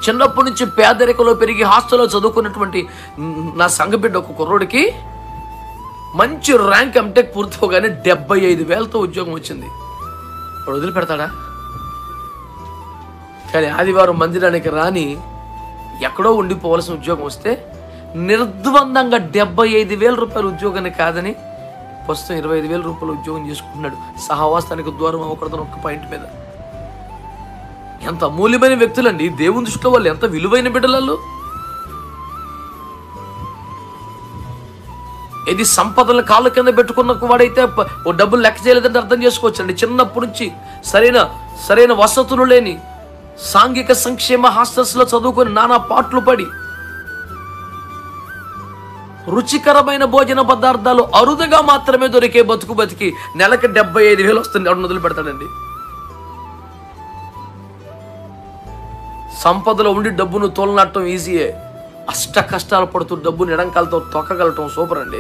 చిన్నప్పటి నుంచి పేదరికలో పెరిగి హాస్టల్లో చదువుకున్నటువంటి మ్, నా సంఘబిడ్డ ఒక కుర్రోడికి మంచి ర్యాంక్ ఎంటెక్ పూర్తవగానే డెబ్బై ఐదు వేలతో ఉద్యోగం వచ్చింది వాడు వదిలిపెడతాడా కానీ ఆదివారం మందిరానికి రాని ఎక్కడో ఉండిపోవాల్సిన ఉద్యోగం వస్తే నిర్ద్వందంగా డెబ్బై ఐదు వేల రూపాయల ఉద్యోగాన్ని కాదని ప్రస్తుతం ఇరవై ఐదు వేల రూపాయల ఉద్యోగం చేసుకుంటున్నాడు సహవాసానికి దూరం అవ్వకూడదని ఒక్క పాయింట్ మీద ఎంత అమూల్యమైన వ్యక్తులండి దేవుని దృష్టిలో వాళ్ళు ఎంత విలువైన బిడ్డలలో ఇది సంపదల కాళ్ళ కింద పెట్టుకున్న వాడైతే ప- ఓ డబ్బులు లెక్క చేయలేదంటే అర్థం చేసుకోవచ్చండి చిన్నప్పటి నుంచి సరైన సరైన వసతులు లేని సాంఘిక సంక్షేమ హాస్టల్స్లో చదువుకొని నానా పాటలు పడి రుచికరమైన భోజన పదార్థాలు అరుదుగా మాత్రమే దొరికే బతుకు బతికి నెలకి డెబ్బై ఐదు వేలు వస్తుంది ఎవడు మొదలు పెడతాడండి సంపదలో ఉండి డబ్బును తోలనట్టం ఈజీయే అష్ట కష్టాలు పడుతూ డబ్బుని ఎడంకాలతో తొక్కగలటం సూపర్ అండి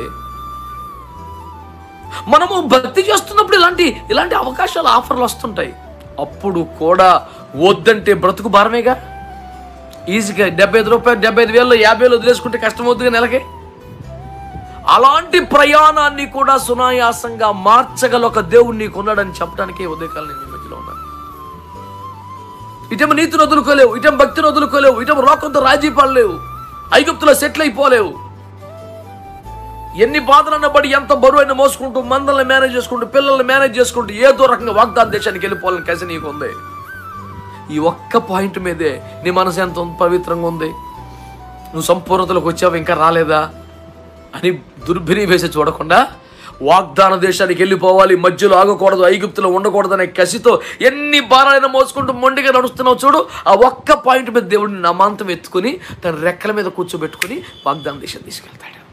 మనము భక్తి చేస్తున్నప్పుడు ఇలాంటి ఇలాంటి అవకాశాలు ఆఫర్లు వస్తుంటాయి అప్పుడు కూడా వద్దంటే బ్రతుకు భారమేగా ఈజీగా డెబ్బై ఐదు రూపాయలు డెబ్బై ఐదు వేలు యాభై వేలు వదిలేసుకుంటే కష్టం అవుతుంది నెలకి అలాంటి ప్రయాణాన్ని కూడా సునాయాసంగా మార్చగల ఒక దేవుడు నీకు ఉన్నాడని చెప్పడానికి ఉదయకాలం నేను మీ మధ్యలో ఉన్నాను ఇటేమో నీతిని వదులుకోలేవు ఇటేమో భక్తిని వదులుకోలేవు ఇటేమో లోకంతో రాజీ పడలేవు ఐగుప్తులో సెటిల్ అయిపోలేవు ఎన్ని బాధలన్న బడి ఎంత బరువు అయినా మోసుకుంటూ మందల్ని మేనేజ్ చేసుకుంటూ పిల్లల్ని మేనేజ్ చేసుకుంటూ ఏదో రకంగా వాగ్దాన దేశానికి వెళ్ళిపోవాలని కసి నీకు ఉంది ఈ ఒక్క పాయింట్ మీదే నీ మనసు ఎంత పవిత్రంగా ఉంది నువ్వు సంపూర్ణతలోకి వచ్చావు ఇంకా రాలేదా అని దుర్భిని వేసి చూడకుండా వాగ్దాన దేశానికి వెళ్ళిపోవాలి మధ్యలో ఆగకూడదు ఐగుప్తులో ఉండకూడదనే కసితో ఎన్ని భారాలైనా మోసుకుంటూ మొండిగా నడుస్తున్నావు చూడు ఆ ఒక్క పాయింట్ మీద దేవుడిని నమాంతం ఎత్తుకుని తన రెక్కల మీద కూర్చోబెట్టుకుని వాగ్దాన దేశం తీసుకెళ్తాడు